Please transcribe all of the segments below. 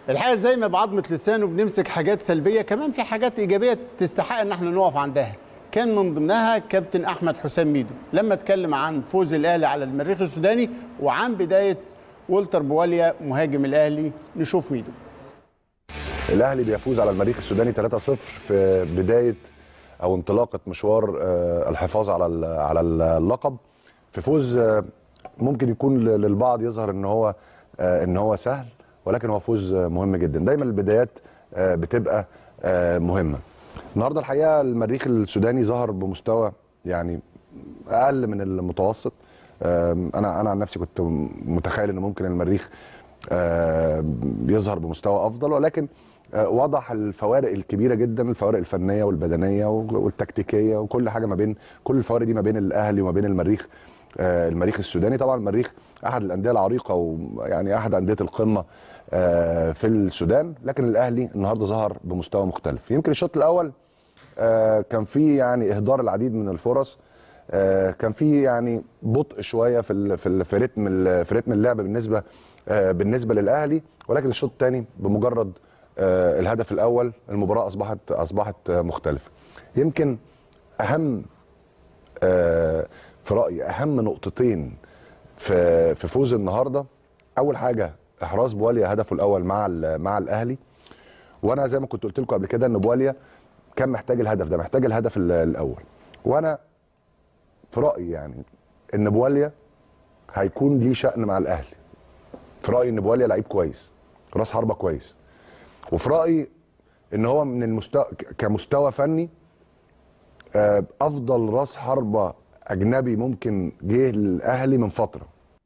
الحقيقه زي ما بعضمه لسانه بنمسك حاجات سلبيه كمان في حاجات ايجابيه تستحق ان احنا نقف عندها كان من ضمنها كابتن احمد حسام ميدو لما اتكلم عن فوز الاهلي على المريخ السوداني وعن بدايه والتر بواليا مهاجم الاهلي نشوف ميدو الاهلي بيفوز على المريخ السوداني 3-0 في بدايه او انطلاقه مشوار آه، الحفاظ على ال- على اللقب في فوز آه، ممكن يكون ل- للبعض يظهر ان هو آه، ان هو سهل ولكن هو فوز آه، مهم جدا دايما البدايات آه، بتبقى آه، مهمه النهارده الحقيقه المريخ السوداني ظهر بمستوى يعني اقل من المتوسط آم، انا انا عن نفسي كنت متخيل ان ممكن المريخ آم، يظهر بمستوى افضل ولكن آه، وضح الفوارق الكبيره جدا الفوارق الفنيه والبدنيه والتكتيكيه وكل حاجه ما بين كل الفوارق دي ما بين الاهلي وما بين المريخ آه، المريخ السوداني طبعا المريخ احد الانديه العريقه ويعني احد انديه القمه آه، في السودان لكن الاهلي النهارده ظهر بمستوى مختلف يمكن الشوط الاول آه، كان في يعني اهدار العديد من الفرص آه، كان في يعني بطء شويه في ال في ال في رتم ال- في رتم اللعب بالنسبه آه، بالنسبه للاهلي ولكن الشوط الثاني بمجرد آه، الهدف الاول المباراه اصبحت اصبحت آه، مختلفه يمكن اهم آه، في رايي اهم نقطتين في في فوز النهارده اول حاجه احراز بواليا هدفه الاول مع ال- مع الاهلي وانا زي ما كنت قلت لكم قبل كده ان بواليا كان محتاج الهدف ده محتاج الهدف ال- الاول وانا في رايي يعني ان بواليا هيكون ليه شأن مع الاهلي في رايي ان بواليا لعيب كويس راس حربه كويس وفي رايي ان هو من المستوى كمستوى فني آه، افضل راس حربه اجنبي ممكن جه الاهلي من فتره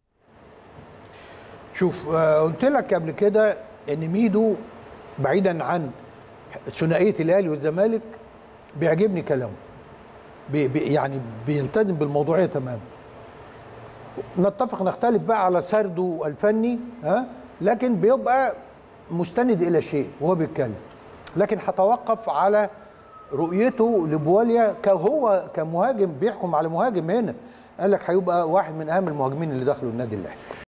شوف آه، قلت لك قبل كده ان ميدو بعيدا عن ثنائيه الاهلي والزمالك بيعجبني كلامه بي بي يعني بيلتزم بالموضوعيه تماما نتفق نختلف بقى على سرده الفني ها لكن بيبقى مستند الى شيء وهو بيتكلم لكن هتوقف على رؤيته لبواليا كهو كمهاجم بيحكم على مهاجم هنا قال لك هيبقى واحد من اهم المهاجمين اللي دخلوا النادي الاهلي